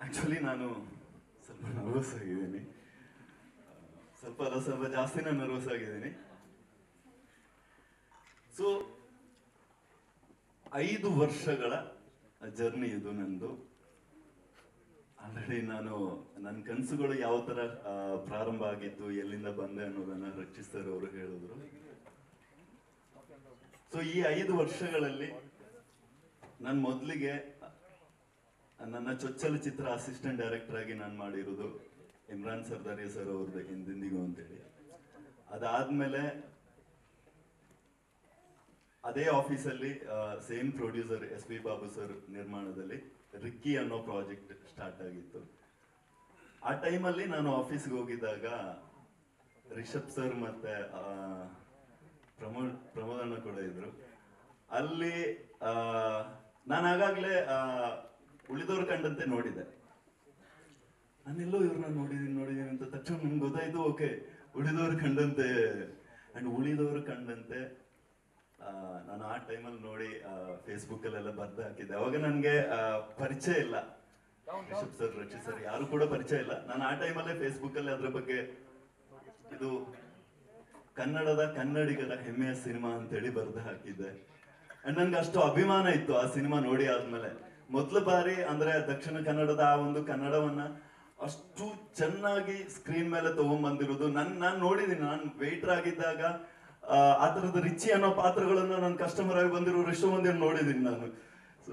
actually ನಾನು ಸ್ವಲ್ಪ nervous ಆಗಿದ್ದೀನಿ ಸ್ವಲ್ಪ ಅಲ್ಲ ಸ್ವಲ್ಪ ಜಾಸ್ತಿನೇ ನರ್ವಸ್ ಆಗಿದ್ದೀನಿ ಸೊ ಐದು ವರ್ಷಗಳ ಜರ್ನಿ ಇದು ನಂದು ಆಲ್ರೆಡಿ ನಾನು ನನ್ನ ಕನಸುಗಳು ಯಾವ ತರ ಆ, ಪ್ರಾರಂಭ ಆಗಿತ್ತು ಎಲ್ಲಿಂದ ಬಂದೆ ಅನ್ನೋದನ್ನ ರಕ್ಷಿಸ್ತಾರೆ ಅವರು ಹೇಳಿದ್ರು ಸೊ ಈ ಐದು ವರ್ಷಗಳಲ್ಲಿ ನಾನು ಮೊದಲಿಗೆ ನನ್ನ ಚೊಚ್ಚಲ ಚಿತ್ರ ಅಸಿಸ್ಟೆಂಟ್ ಡೈರೆಕ್ಟರ್ ಆಗಿ ನಾನು ಮಾಡಿರೋದು ಇಮ್ರಾನ್ ಸರ್ದಾರಿ ಸರ್ ಅವ್ರದ್ದು ಹಿಂದಿಂದಿಗೂ ಅಂತೇಳಿ ಅದಾದ್ಮೇಲೆ ಅದೇ ಆಫೀಸಲ್ಲಿ same producer S P Babu sir ನಿರ್ಮಾಣದಲ್ಲಿ ರಿಕ್ಕಿ ಅನ್ನೋ ಪ್ರಾಜೆಕ್ಟ್ ಸ್ಟಾರ್ಟ್ ಆಗಿತ್ತು ಆ ಟೈಮಲ್ಲಿ ನಾನು ಆಫೀಸ್ಗೆ ಹೋಗಿದ್ದಾಗ ರಿಷಬ್ ಸರ್ ಮತ್ತೆ ಆ, ಪ್ರಮೋದ್ ಪ್ರಮೋದ್ ಅಣ್ಣ ಕೂಡ ಇದ್ರು ಅಲ್ಲಿ ಆ, ನಾನು ಆಗಾಗ್ಲೇ ಆ, ಉಳಿದವ್ರು ಕಂಡಂತೆ ನೋಡಿದೆ ನಾನೆಲ್ಲೋ ಇವ್ರನ್ನ ನೋಡಿದೀನಿ ನೋಡಿದೀನಿ ಅಂತ ತಕ್ಷಣ ನನ್ಗೆ ಗೊತ್ತಾಯ್ತು ಓಕೆ ಉಳಿದವ್ರು ಕಂಡಂತೆ ಅಂಡ್ ಉಳಿದವರು ಕಂಡಂತೆ ಆ, ನಾನು ಆ ಟೈಮಲ್ಲಿ ನೋಡಿ ಫೇಸ್ಬುಕ್ ಅಲ್ಲೆಲ್ಲ ಬರ್ದು ಹಾಕಿದ್ದೆ ಅವಾಗ ನನಗೆ ಪರಿಚಯ ಇಲ್ಲ ರಿಷಬ್ ಸರ್ ರಕ್ಷಿತ್ ಸರ್ ಯಾರು ಕೂಡ ಪರಿಚಯ ಇಲ್ಲ ನಾನು ಆ ಟೈಮಲ್ಲೇ ಫೇಸ್ಬುಕ್ ಅಲ್ಲಿ ಅದ್ರ ಬಗ್ಗೆ ಇದು ಕನ್ನಡದ ಕನ್ನಡಿಗರ ಹೆಮ್ಮೆಯ ಸಿನಿಮಾ ಅಂತೇಳಿ ಬರ್ದು ಹಾಕಿದ್ದೆ ಅಂಡ್ ನನ್ಗೆ ಅಷ್ಟು ಅಭಿಮಾನ ಇತ್ತು ಆ ಸಿನಿಮಾ ನೋಡಿ ಆದ್ಮೇಲೆ ಮೊದಲ ಬಾರಿ ಅಂದ್ರೆ ದಕ್ಷಿಣ ಕನ್ನಡದ ಆ ಒಂದು ಕನ್ನಡವನ್ನ ಅಷ್ಟು ಚೆನ್ನಾಗಿ ಸ್ಕ್ರೀನ್ ಮೇಲೆ ತಗೊಂಡ್ಬಂದಿರೋದು ನನ್ ನಾನ್ ನೋಡಿದೀನಿ ನಾನು ವೇಟರ್ ಆಗಿದ್ದಾಗ ಆ, ಆ ತರದ ರಿಚಿ ಅನ್ನೋ ಪಾತ್ರಗಳನ್ನ ನಾನು ಕಸ್ಟಮರ್ ಆಗಿ ಬಂದಿರೋ ಎಷ್ಟೋ ಮಂದಿ ನೋಡಿದೀನಿ ನಾನು ಸೊ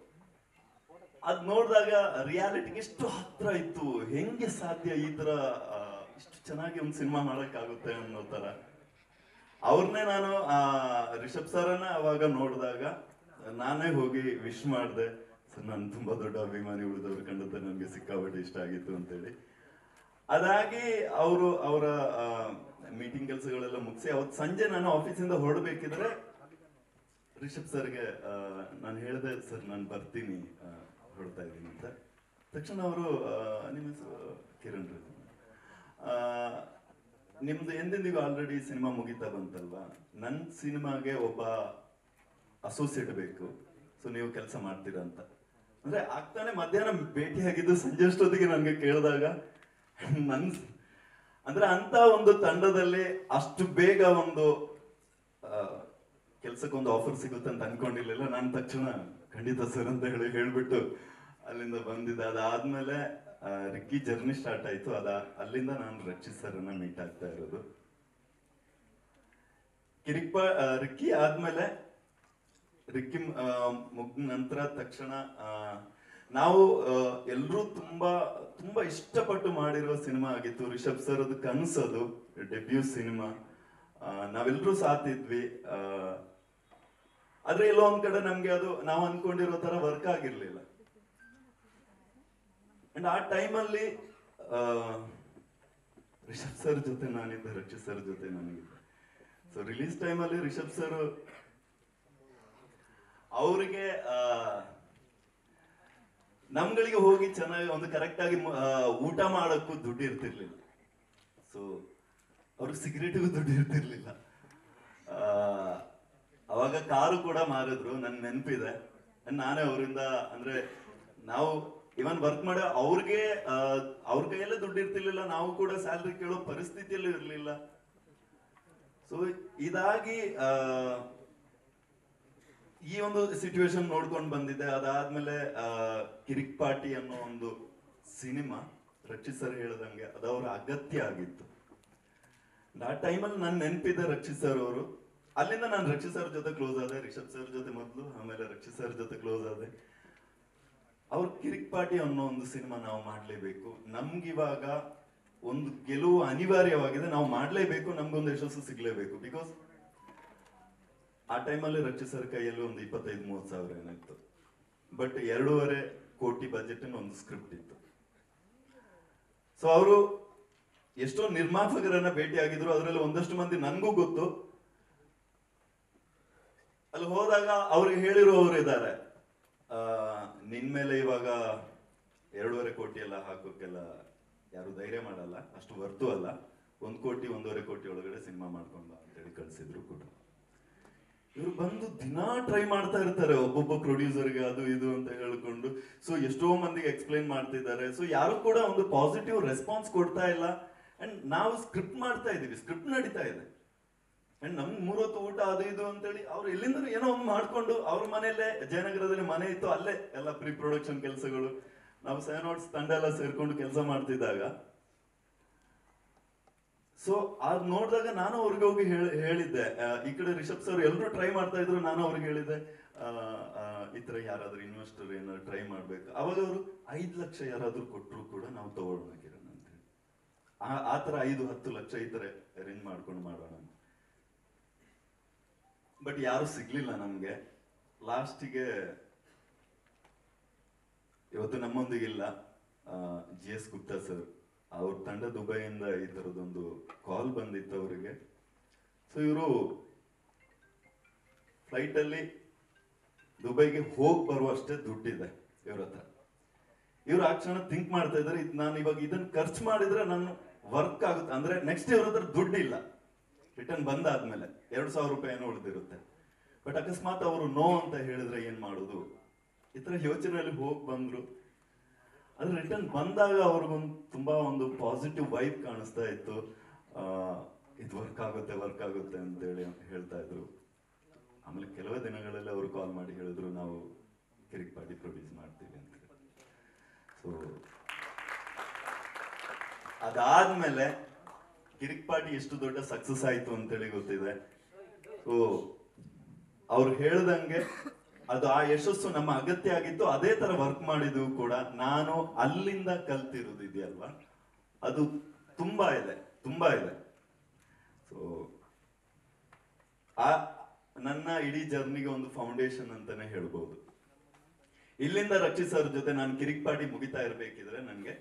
ಅದ್ ನೋಡಿದಾಗ ರಿಯಾಲಿಟಿಗೆ ಎಷ್ಟು ಹತ್ರ ಇತ್ತು ಹೆಂಗೆ ಸಾಧ್ಯ ಈ ತರ ಆ, ಇಷ್ಟು ಚೆನ್ನಾಗಿ ಒಂದು ಸಿನಿಮಾ ಮಾಡಕ್ಕಾಗುತ್ತೆ ಅನ್ನೋ ತರ ಅವ್ರನ್ನೇ ನಾನು ಆ ರಿಷಬ್ ಸರ್ನ ಅವಾಗ ನೋಡಿದಾಗ ನಾನೇ ಹೋಗಿ ವಿಶ್ ಮಾಡಿದೆ ಸರ್ ನಾನು ತುಂಬಾ ದೊಡ್ಡ ಅಭಿಮಾನಿ ಉಳಿದವ್ರು ಕಂಡಂತೆ ನನಗೆ ಸಿಕ್ಕಾಪಟ್ಟೆ ಇಷ್ಟ ಆಗಿತ್ತು ಅಂತೇಳಿ ಅದಾಗಿ ಅವರು ಅವರ ಮೀಟಿಂಗ್ ಕೆಲಸಗಳೆಲ್ಲ ಮುಗಿಸಿ ಅವತ್ತು ಸಂಜೆ ನಾನು ಆಫೀಸಿಂದ ಹೊರಡಬೇಕಿದ್ರೆ ರಿಷಬ್ ಸರ್ಗೆ ನಾನು ಹೇಳಿದೆ ಸರ್ ನಾನು ಬರ್ತೀನಿ ಆ, ಹೊರಡ್ತಾ ಇದ್ದೀನಿ ಅಂತ ತಕ್ಷಣ ಅವರು ನಿಮ್ಮ ಹೆಸರು ಕಿರಣ್ ರೀ ಆ, ನಿಮ್ದು ಎಂದೆಂದಿಗೂ ಆಲ್ರೆಡಿ ಸಿನಿಮಾ ಮುಗಿತಾ ಬಂತಲ್ವಾ ನನ್ನ ಸಿನಿಮಾಗೆ ಒಬ್ಬ ಅಸೋಸಿಯೇಟ್ ಬೇಕು ಸೊ ನೀವು ಕೆಲಸ ಮಾಡ್ತೀರಾ ಅಂತ ಅಂದ್ರೆ ಆಗ್ತಾನೆ ಮಧ್ಯಾಹ್ನ ಭೇಟಿಯಾಗಿದ್ದು ಸಂಜೆ ಅಷ್ಟೊತ್ತಿಗೆ ನನಗೆ ಕೇಳಿದಾಗ ನನ್ ಅಂದ್ರೆ ಅಂತ ಒಂದು ತಂಡದಲ್ಲಿ ಅಷ್ಟು ಬೇಗ ಒಂದು ಕೆಲ್ಸಕ್ಕೊಂದು ಆಫರ್ ಸಿಗುತ್ತೆ ಅಂತ ಅನ್ಕೊಂಡಿರ್ಲಿಲ್ಲ ನಾನು ತಕ್ಷಣ ಖಂಡಿತ ಸರ್ ಅಂತ ಹೇಳಿ ಹೇಳ್ಬಿಟ್ಟು ಅಲ್ಲಿಂದ ಬಂದಿದ್ದೆ ಅದಾದ್ಮೇಲೆ ಆ, ರಿಕ್ಕಿ ಜರ್ನಿ ಸ್ಟಾರ್ಟ್ ಆಯ್ತು ಅದ ಅಲ್ಲಿಂದ ನಾನು ರಕ್ಷಿತ್ ಸರ್ನ ಮೀಟ್ ಆಗ್ತಾ ಇರೋದು ಕಿರಿಕ್ಪ ಆ, ರಿಕ್ಕಿ ಆದ್ಮೇಲೆ ರಿಕ್ಕಿ ಆ, ಮುಗ್ದ ನಂತರ ತಕ್ಷಣ ಆ, ನಾವು ಎಲ್ಲರೂ ತುಂಬಾ ತುಂಬಾ ಇಷ್ಟಪಟ್ಟು ಮಾಡಿರೋ ಸಿನಿಮಾ ಆಗಿತ್ತು ರಿಷಬ್ ಸರ್ ಅದು ಕನಸದು ಡೆಬ್ಯೂ ಸಿನಿಮಾ ನಾವೆಲ್ಲರೂ ಸಾತಿದ್ವಿ ಆ, ಆದ್ರೆ ಎಲ್ಲೋ ಒಂದ್ ಕಡೆ ನಮ್ಗೆ ಅದು ನಾವು ಅನ್ಕೊಂಡಿರೋ ತರ ವರ್ಕ್ ಆಗಿರ್ಲಿಲ್ಲ ಅಂಡ್ ಆ ಟೈಮಲ್ಲಿ ರಿಷಬ್ ಸರ್ ಜೊತೆ ನಾನಿದ್ದೆ ರಕ್ಷಿತ್ ಸರ್ ಜೊತೆ ನನಗಿದ್ದೆ ಸೊ ರಿಲೀಸ್ ಟೈಮಲ್ಲಿ ರಿಷಬ್ ಸರ್ ಅವರಿಗೆ ನಮ್ಗಳಿಗೆ ಹೋಗಿ ಚೆನ್ನಾಗಿ ಒಂದು ಕರೆಕ್ಟ್ ಆಗಿ ಮ- ಆ, ಊಟ ಮಾಡಕ್ಕೂ ದುಡ್ಡು ಇರ್ತಿರ್ಲಿಲ್ಲ ಸೊ ಅವ್ರಿಗೆ ಸಿಗರೇಟಿಗೂ ದುಡ್ಡು ಇರ್ತಿರ್ಲಿಲ್ಲ ಆ, ಅವಾಗ ಕಾರು ಕೂಡ ಮಾರಿದ್ರು ನನ್ ನೆನಪಿದೆ ನಾನೇ ಅವರಿಂದ ಅಂದ್ರೆ ನಾವು ಇವನ್ ವರ್ಕ್ ಮಾಡೋ ಅವ್ರಿಗೆ ಆ, ಅವ್ರ ಕೈಯಲ್ಲೇ ದುಡ್ಡು ಇರ್ತಿರ್ಲಿಲ್ಲ ನಾವು ಕೂಡ ಸ್ಯಾಲ್ರಿ ಕೇಳೋ ಪರಿಸ್ಥಿತಿಯಲ್ಲೂ ಇರ್ಲಿಲ್ಲ ಸೊ ಇದಾಗಿ ಆ, ಈ ಒಂದು ಸಿಚುವೇಶನ್ ನೋಡ್ಕೊಂಡು ಬಂದಿದ್ದೆ ಅದಾದ್ಮೇಲೆ ಆ, ಕಿರಿಕ್ ಪಾಟಿ ಅನ್ನೋ ಒಂದು ಸಿನಿಮಾ ರಕ್ಷಿತ್ ಸರ್ ಹೇಳ್ದಂಗೆ ಅದು ಅವ್ರ ಅಗತ್ಯ ಆಗಿತ್ತು ಆ ಟೈಮಲ್ಲಿ ನನ್ ನೆನಪಿದೆ ರಕ್ಷಿತ್ ಸರ್ ಅವರು ಅಲ್ಲಿಂದ ನಾನು ರಕ್ಷಿತ್ ಸರ್ ಜೊತೆ ಕ್ಲೋಸ್ ಆದೆ ರಿಷಬ್ ಸರ್ ಜೊತೆ ಮೊದಲು ಆಮೇಲೆ ರಕ್ಷಿತ್ ಸರ್ ಜೊತೆ ಕ್ಲೋಸ್ ಆದೆ ಅವ್ರ ಕಿರಿಕ್ ಪಾಟಿ ಅನ್ನೋ ಒಂದು ಸಿನಿಮಾ ನಾವು ಮಾಡ್ಲೇಬೇಕು ನಮ್ಗಿವಾಗ ಒಂದು ಗೆಲುವು ಅನಿವಾರ್ಯವಾಗಿದೆ ನಾವು ಮಾಡ್ಲೇಬೇಕು ನಮ್ಗೊಂದು ಯಶಸ್ಸು ಸಿಗ್ಲೇಬೇಕು ಬಿಕಾಸ್ ಆ ಟೈಮಲ್ಲಿ ರಕ್ಷಿತ್ ಸರ್ ಕೈಯಲ್ಲಿ ಒಂದು ಇಪ್ಪತ್ತೈದು ಮೂವತ್ತು ಸಾವಿರ ಏನಾಯ್ತು ಬಟ್ ಎರಡೂವರೆ ಕೋಟಿ ಬಜೆಟ್ ಒಂದು ಸ್ಕ್ರಿಪ್ಟ್ ಇತ್ತು ಸೊ ಅವರು ಎಷ್ಟೋ ನಿರ್ಮಾಪಕರನ್ನ ಭೇಟಿ ಆಗಿದ್ರು ಅದರಲ್ಲಿ ಒಂದಷ್ಟು ಮಂದಿ ನನ್ಗೂ ಗೊತ್ತು ಅಲ್ಲಿ ಹೋದಾಗ ಅವ್ರಿಗೆ ಹೇಳಿರುವವರು ಇದ್ದಾರೆ ಆ, ನಿನ್ ಮೇಲೆ ಇವಾಗ ಎರಡೂವರೆ ಕೋಟಿ ಎಲ್ಲ ಹಾಕೋಕೆಲ್ಲ ಯಾರು ಧೈರ್ಯ ಮಾಡಲ್ಲ ಅಷ್ಟು ವರ್ತು ಅಲ್ಲ ಒಂದ್ ಕೋಟಿ ಒಂದೂವರೆ ಕೋಟಿ ಒಳಗಡೆ ಸಿನಿಮಾ ಮಾಡ್ಕೊಂಡ ಅಂತೇಳಿ ಕಳ್ಸಿದ್ರು ಕೂಡ ಇವ್ರು ಬಂದು ದಿನಾ ಟ್ರೈ ಮಾಡ್ತಾ ಇರ್ತಾರೆ ಒಬ್ಬೊಬ್ಬ ಪ್ರೊಡ್ಯೂಸರ್ಗೆ ಅದು ಇದು ಅಂತ ಹೇಳ್ಕೊಂಡು ಸೊ ಎಷ್ಟೋ ಮಂದಿಗೆ ಎಕ್ಸ್ಪ್ಲೈನ್ ಮಾಡ್ತಿದ್ದಾರೆ ಸೊ ಯಾರು ಕೂಡ ಒಂದು ಪಾಸಿಟಿವ್ ರೆಸ್ಪಾನ್ಸ್ ಕೊಡ್ತಾ ಇಲ್ಲ ಅಂಡ್ ನಾವು ಸ್ಕ್ರಿಪ್ಟ್ ಮಾಡ್ತಾ ಇದೀವಿ ಸ್ಕ್ರಿಪ್ಟ್ ನಡೀತಾ ಇದೆ ಅಂಡ್ ನಮ್ ಮೂರೊತ್ತು ಊಟ ಅದು ಇದು ಅಂತೇಳಿ ಅವ್ರು ಎಲ್ಲಿಂದ ಏನೋ ಒಂದು ಮಾಡ್ಕೊಂಡು ಅವ್ರ ಮನೆಯಲ್ಲೇ ಜಯನಗರದಲ್ಲಿ ಮನೆ ಇತ್ತು ಅಲ್ಲೇ ಎಲ್ಲ ಪ್ರೀ ಪ್ರೊಡಕ್ಷನ್ ಕೆಲಸಗಳು ನಾವು ಸೆವೆನ್ ತಂಡ ಎಲ್ಲ ಸೇರ್ಕೊಂಡು ಕೆಲಸ ಮಾಡ್ತಿದ್ದಾಗ ಸೊ ಅದ್ ನೋಡಿದಾಗ ನಾನು ಅವ್ರಿಗೆ ಹೋಗಿ ಹೇಳಿ- ಹೇಳಿದ್ದೆ ಆ, ಈ ಕಡೆ ರಿಷಬ್ ಸರ್ ಎಲ್ಲರೂ ಟ್ರೈ ಮಾಡ್ತಾ ಇದ್ರು ನಾನು ಅವ್ರಿಗೆ ಹೇಳಿದ್ದೆ ಆ, ಆ, ಈ ತರ ಯಾರಾದ್ರೂ ಇನ್ವೆಸ್ಟರ್ ಏನಾದ್ರು ಟ್ರೈ ಮಾಡ್ಬೇಕು ಅವಾಗ ಅವರು ಐದ್ ಲಕ್ಷ ಯಾರಾದ್ರೂ ಕೊಟ್ಟರು ಕೂಡ ನಾವು ತಗೊಳ್ಳೋಣ ಕಿರಣ್ ಅಂತ ಹೇಳಿ ಆ- ಆ ತರ ಐದು ಹತ್ತು ಲಕ್ಷ ಈ ತರ ಅರೇಂಜ್ ಮಾಡ್ಕೊಂಡು ಮಾಡೋಣ ಅಂತ ಬಟ್ ಯಾರು ಸಿಗ್ಲಿಲ್ಲ ನಮ್ಗೆ ಲಾಸ್ಟಿಗೆ ಇವತ್ತು ನಮ್ಮೊಂದಿಗಿಲ್ಲ ಜಿ ಎಸ್ ಗುಪ್ತಾ ಸರ್ ಅವ್ರ ತಂಡ ದುಬೈಯಿಂದ ಈ ತರದೊಂದು ಕಾಲ್ ಬಂದಿತ್ತು ಅವರಿಗೆ ಸೊ ಇವರು ಫ್ಲೈಟ್ ಅಲ್ಲಿ ದುಬೈಗೆ ಹೋಗಿ ಬರುವಷ್ಟೇ ದುಡ್ಡಿದೆ ಇವ್ರ ಹತ್ರ ಇವ್ರು ಆ ಕ್ಷಣ ಥಿಂಕ್ ಮಾಡ್ತಾ ಇದ್ದಾರೆ ಇದ್ ನಾನು ಇವಾಗ ಇದನ್ನ ಖರ್ಚು ಮಾಡಿದ್ರೆ ನಾನು ವರ್ಕ್ ಆಗುತ್ತೆ ಅಂದ್ರೆ ನೆಕ್ಸ್ಟ್ ಇವ್ರ ಹತ್ರ ದುಡ್ಡಿಲ್ಲ ರಿಟರ್ನ್ ಬಂದಾದ್ಮೇಲೆ ಎರಡು ಸಾವಿರ ರೂಪಾಯಿ ಏನೋ ಉಳಿದಿರುತ್ತೆ ಬಟ್ ಅಕಸ್ಮಾತ್ ಅವರು ನೋ ಅಂತ ಹೇಳಿದ್ರೆ ಏನ್ ಮಾಡೋದು ಈ ತರ ಯೋಚನೆಯಲ್ಲಿ ಹೋಗಿ ಬಂದ್ರು ಅದ್ರ ರಿಟರ್ನ್ ಬಂದಾಗ ಅವ್ರಿಗೊಂದು ತುಂಬಾ ಒಂದು ಪಾಸಿಟಿವ್ ವೈಬ್ ಕಾಣಿಸ್ತಾ ಇತ್ತು ಆ, ಇದು ವರ್ಕ್ ಆಗುತ್ತೆ ವರ್ಕ್ ಆಗುತ್ತೆ ಅಂತೇಳಿ ಹೇಳ್ತಾ ಇದ್ರು ಆಮೇಲೆ ಕೆಲವೇ ದಿನಗಳಲ್ಲಿ ಅವರು ಕಾಲ್ ಮಾಡಿ ಹೇಳಿದ್ರು ನಾವು ಕಿರಿಕ್ ಪಾರ್ಟಿ ಪ್ರೊಡ್ಯೂಸ್ ಮಾಡ್ತೀವಿ ಅಂತ ಸೊ ಅದಾದ್ಮೇಲೆ ಕಿರಿಕ್ ಪಾರ್ಟಿ ಎಷ್ಟು ದೊಡ್ಡ ಸಕ್ಸಸ್ ಆಯ್ತು ಅಂತೇಳಿ ಗೊತ್ತಿದೆ ಸೊ ಅವ್ರು ಹೇಳ್ದಂಗೆ ಅದು ಆ ಯಶಸ್ಸು ನಮ್ಮ ಅಗತ್ಯ ಆಗಿತ್ತು ಅದೇ ತರ ವರ್ಕ್ ಮಾಡಿದ್ವು ಕೂಡ ನಾನು ಅಲ್ಲಿಂದ ಕಲ್ತಿರೋದು ಇದೆಯಲ್ವಾ ಅದು ತುಂಬಾ ಇದೆ ತುಂಬಾ ಇದೆ ಸೊ ಆ ನನ್ನ ಇಡೀ ಜರ್ನಿಗೆ ಒಂದು ಫೌಂಡೇಶನ್ ಅಂತಾನೆ ಹೇಳ್ಬೋದು ಇಲ್ಲಿಂದ ರಕ್ಷಿತ್ ಸರ್ ಜೊತೆ ನಾನು ಕಿರಿಕ್ ಪಾರ್ಟಿ ಮುಗಿತಾ ಇರ್ಬೇಕಿದ್ರೆ ನನಗೆ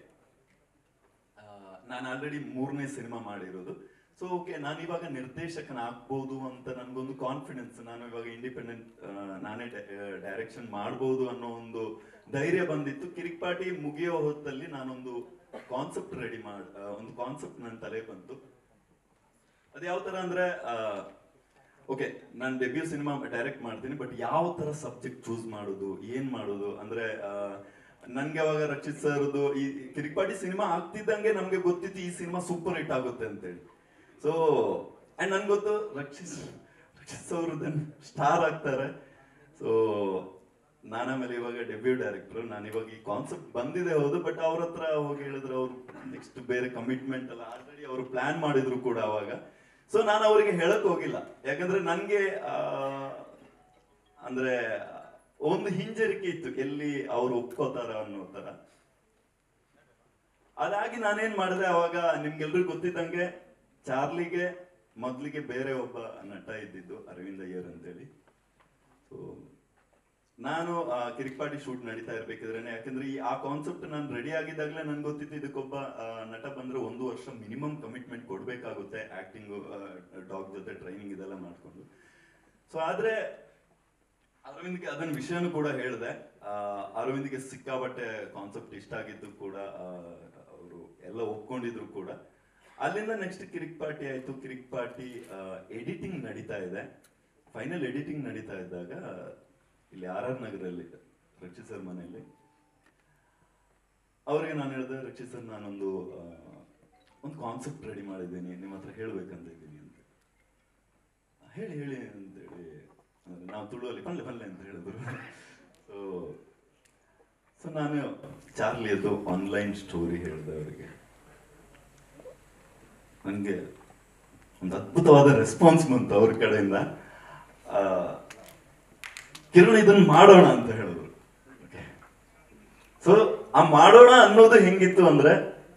ನಾನು ಆಲ್ರೆಡಿ ಮೂರನೇ ಸಿನಿಮಾ ಮಾಡಿರೋದು ಸೊ ಓಕೆ ನಾನು ಇವಾಗ ನಿರ್ದೇಶಕನಾಗ್ಬೋದು ಅಂತ ನನಗೊಂದು ಕಾನ್ಫಿಡೆನ್ಸ್ ನಾನು ಇವಾಗ ಇಂಡಿಪೆಂಡೆಂಟ್ ನಾನೇ ಡೈರೆಕ್ಷನ್ ಮಾಡ್ಬೋದು ಅನ್ನೋ ಒಂದು ಧೈರ್ಯ ಬಂದಿತ್ತು ಕಿರಿಕ್ ಪಾರ್ಟಿ ಮುಗಿಯೋ ಹೊತ್ತಲ್ಲಿ ನಾನೊಂದು ಕಾನ್ಸೆಪ್ಟ್ ರೆಡಿ ಮಾಡ್ ಆ, ಒಂದು ಕಾನ್ಸೆಪ್ಟ್ ನನ್ನ ತಲೆ ಬಂತು ಅದು ಯಾವ ತರ ಅಂದ್ರೆ ಓಕೆ ನಾನು ಡೆಬ್ಯೂ ಸಿನಿಮಾ ಡೈರೆಕ್ಟ್ ಮಾಡ್ತೀನಿ ಬಟ್ ಯಾವ ತರ ಸಬ್ಜೆಕ್ಟ್ ಚೂಸ್ ಮಾಡೋದು ಏನ್ ಮಾಡೋದು ಅಂದ್ರೆ ಆ, ನನ್ಗೆ ಅವಾಗ ರಕ್ಷಿತ್ ಸರ್ದು ಈ ಕಿರಿಕ್ಪಾಟಿ ಸಿನಿಮಾ ಆಗ್ತಿದ್ದಂಗೆ ನಮ್ಗೆ ಗೊತ್ತಿತ್ತು ಈ ಸಿನಿಮಾ ಸೂಪರ್ ಹಿಟ್ ಆಗುತ್ತೆ ಅಂತೇಳಿ ಸೊ ಅಂಡ್ ನನ್ಗೆ ಗೊತ್ತು ರಕ್ಷಿತ್ ರಕ್ಷಿತ್ ಅವರು ಸ್ಟಾರ್ ಆಗ್ತಾರೆ ಸೊ ನಾನಾಮೇಲೆ ಇವಾಗ ಡೆಬ್ಯೂ ಡೈರೆಕ್ಟರ್ ನಾನು ಇವಾಗ ಈ ಕಾನ್ಸೆಪ್ಟ್ ಬಂದಿದೆ ಹೌದು ಬಟ್ ಅವ್ರ ಹತ್ರ ಹೋಗಿ ಹೇಳಿದ್ರೆ ಅವ್ರು ನೆಕ್ಸ್ಟ್ ಬೇರೆ ಕಮಿಟ್ಮೆಂಟ್ ಎಲ್ಲ ಆಲ್ರೆಡಿ ಅವರು ಪ್ಲಾನ್ ಮಾಡಿದ್ರು ಕೂಡ ಅವಾಗ ಸೊ ನಾನು ಅವರಿಗೆ ಹೇಳಕ್ ಹೋಗಿಲ್ಲ ಯಾಕಂದ್ರೆ ನನ್ಗೆ ಆ, ಅಂದ್ರೆ ಒಂದು ಹಿಂಜರಿಕೆ ಇತ್ತು ಎಲ್ಲಿ ಅವ್ರು ಒಪ್ಕೋತಾರ ಅನ್ನೋ ತರ ಅದಾಗಿ ನಾನೇನ್ ಮಾಡಿದೆ ಅವಾಗ ನಿಮ್ಗೆಲ್ರಿಗೂ ಗೊತ್ತಿದ್ದಂಗೆ ಚಾರ್ಲಿಗೆ ಮೊದ್ಲಿಗೆ ಬೇರೆ ಒಬ್ಬ ನಟ ಇದ್ದಿದ್ದು ಅರವಿಂದ್ ಅಯ್ಯರ್ ಅಂತೇಳಿ ಸೊ ನಾನು ಆ, ಕಿರಿಕ್ಪಾಟಿ ಶೂಟ್ ನಡೀತಾ ಇರ್ಬೇಕಿದ್ರೇನೆ ಯಾಕಂದ್ರೆ ಈ ಆ ಕಾನ್ಸೆಪ್ಟ್ ನಾನು ರೆಡಿ ಆಗಿದ್ದಾಗಲೇ ನನ್ಗೆ ಗೊತ್ತಿತ್ತು ಇದಕ್ಕೊಬ್ಬ ಆ, ನಟ ಬಂದ್ರೆ ಒಂದು ವರ್ಷ ಮಿನಿಮಮ್ ಕಮಿಟ್ಮೆಂಟ್ ಕೊಡ್ಬೇಕಾಗುತ್ತೆ ಆಕ್ಟಿಂಗ್ ಡಾಗ್ ಜೊತೆ ಟ್ರೈನಿಂಗ್ ಇದೆಲ್ಲ ಮಾಡ್ಕೊಂಡು ಸೊ ಆದ್ರೆ ಅರವಿಂದ್ಗೆ ಅದನ್ನ ವಿಷಯನೂ ಕೂಡ ಹೇಳಿದೆ ಅರವಿಂದ್ಗೆ ಸಿಕ್ಕಾಬಟ್ಟೆ ಕಾನ್ಸೆಪ್ಟ್ ಇಷ್ಟ ಆಗಿದ್ದು ಕೂಡ ಅವರು ಎಲ್ಲ ಒಪ್ಕೊಂಡಿದ್ರು ಕೂಡ ಅಲ್ಲಿಂದ ನೆಕ್ಸ್ಟ್ ಕಿರಿಕ್ ಪಾರ್ಟಿ ಆಯ್ತು ಕಿರಿಕ್ ಪಾರ್ಟಿ ಎಡಿಟಿಂಗ್ ನಡೀತಾ ಇದೆ ಫೈನಲ್ ಎಡಿಟಿಂಗ್ ನಡೀತಾ ಇದ್ದಾಗ ಇಲ್ಲಿ ಆರ್ ಆರ್ ನಗರಲ್ಲಿ ರಕ್ಷಿತ್ ಸರ್ ಮನೆಯಲ್ಲಿ ಅವ್ರಿಗೆ ನಾನು ಹೇಳಿದೆ ರಕ್ಷಿತ್ ಸರ್ ನಾನೊಂದು ಆ, ಒಂದು ಕಾನ್ಸೆಪ್ಟ್ ರೆಡಿ ಮಾಡಿದ್ದೀನಿ ನಿಮ್ಮ ಹತ್ರ ಹೇಳ್ಬೇಕಂತ ಇದ್ದೀನಿ ಅಂತ ಹೇಳಿ ಹೇಳಿ ಅಂತೇಳಿ ಅಂದ್ರೆ ನಾವು ತುಳುವಲ್ಲಿ ಪಲ್ಲೆ ಪಲ್ಲೆ ಅಂತ ಹೇಳಿದ್ರು ಸೊ ಸೊ ನಾನು ಚಾರ್ಲಿಯದ್ದು ಆನ್ಲೈನ್ ಸ್ಟೋರಿ ಹೇಳಿದೆ ಅವರಿಗೆ ನನಗೆ ಒಂದು ಅದ್ಭುತವಾದ ರೆಸ್ಪಾನ್ಸ್ ಬಂತು ಅವ್ರ ಕಡೆಯಿಂದ ಆ, ಕಿರಣ್ ಇದನ್ನ ಮಾಡೋಣ ಅಂತ ಹೇಳಿದ್ರು ಸೊ ಆ ಮಾಡೋಣ ಅನ್ನೋದು ಹೆಂಗಿತ್ತು ಅಂದ್ರೆ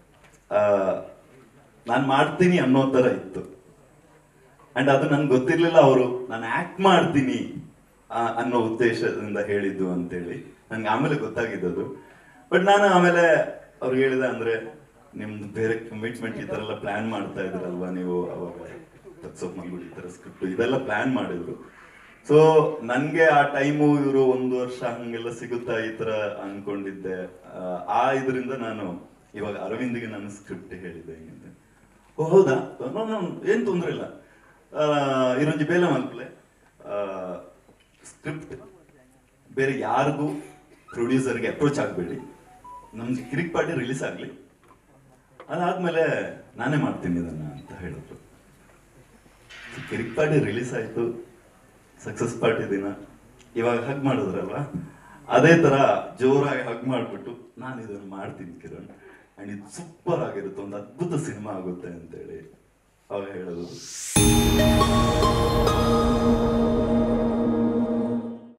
ನಾನು ಮಾಡ್ತೀನಿ ಅನ್ನೋ ತರ ಇತ್ತು ಅಂಡ್ ಅದು ನನ್ಗೆ ಗೊತ್ತಿರ್ಲಿಲ್ಲ ಅವರು ನಾನು ಆಕ್ಟ್ ಮಾಡ್ತೀನಿ ಆ, ಅನ್ನೋ ಉದ್ದೇಶದಿಂದ ಹೇಳಿದ್ದು ಅಂತೇಳಿ ನನ್ಗೆ ಆಮೇಲೆ ಗೊತ್ತಾಗಿದ್ದದು ಬಟ್ ನಾನು ಆಮೇಲೆ ಅವ್ರಿಗೆ ಹೇಳಿದೆ ಅಂದ್ರೆ ನಿಮ್ದು ಬೇರೆ ಕಮಿಟ್ಮೆಂಟ್ ಈ ತರ ಎಲ್ಲ ಪ್ಲಾನ್ ಮಾಡ್ತಾ ಇದ್ರಲ್ವಾ ನೀವು ಅವಾಗ ತತ್ಸೋಪ್ ಮಲ್ಗುಡಿ ಈ ತರ ಸ್ಕ್ರಿಪ್ಟ್ ಇದೆಲ್ಲ ಪ್ಲಾನ್ ಮಾಡಿದ್ರು ಸೊ ನನ್ಗೆ ಆ ಟೈಮು ಇವರು ಒಂದು ವರ್ಷ ಹಂಗೆಲ್ಲ ಸಿಗುತ್ತಾ ಈ ತರ ಅನ್ಕೊಂಡಿದ್ದೆ ಆ, ಆ ಇದರಿಂದ ನಾನು ಇವಾಗ ಅರವಿಂದ್ಗೆ ನಾನು ಸ್ಕ್ರಿಪ್ಟ್ ಹೇಳಿದ್ದೆ ಹಿಂಗೆ ಓ ಹೌದಾ ನೋ, ನೋ, ಏನ್ ತೊಂದ್ರೆ ಇಲ್ಲ ಆ, ಇರೊಂಜಿ ಬೇಲೆ ಮಲ್ಪಲೆ ಸ್ಕ್ರಿಪ್ಟ್ ಬೇರೆ ಯಾರಿಗೂ ಪ್ರೊಡ್ಯೂಸರ್ಗೆ ಅಪ್ರೋಚ್ ಆಗಬೇಡಿ ನಮ್ಗೆ ಕಿರಿಕ್ ಪಾರ್ಟಿ ರಿಲೀಸ್ ಆಗಲಿ ಅದಾದ್ಮೇಲೆ ನಾನೇ ಮಾಡ್ತೀನಿ ಇದನ್ನ ಅಂತ ಹೇಳಿದ್ರು ಕಿರಿಕ್ ಪಾರ್ಟಿ ರಿಲೀಸ್ ಆಯ್ತು ಸಕ್ಸಸ್ ಪಾರ್ಟಿ ದಿನ ಇವಾಗ ಹಗ್ ಮಾಡಿದ್ರಲ್ವಾ ಅದೇ ತರ ಜೋರಾಗಿ ಹಗ್ ಮಾಡ್ಬಿಟ್ಟು ನಾನು ಇದನ್ನು ಮಾಡ್ತೀನಿ ಕಿರಣ್ ಅಂಡ್ ಇದು ಸೂಪರ್ ಆಗಿರುತ್ತೆ ಒಂದು ಅದ್ಭುತ ಸಿನಿಮಾ ಆಗುತ್ತೆ ಅಂತೇಳಿ ಅವಾಗ ಹೇಳೋದು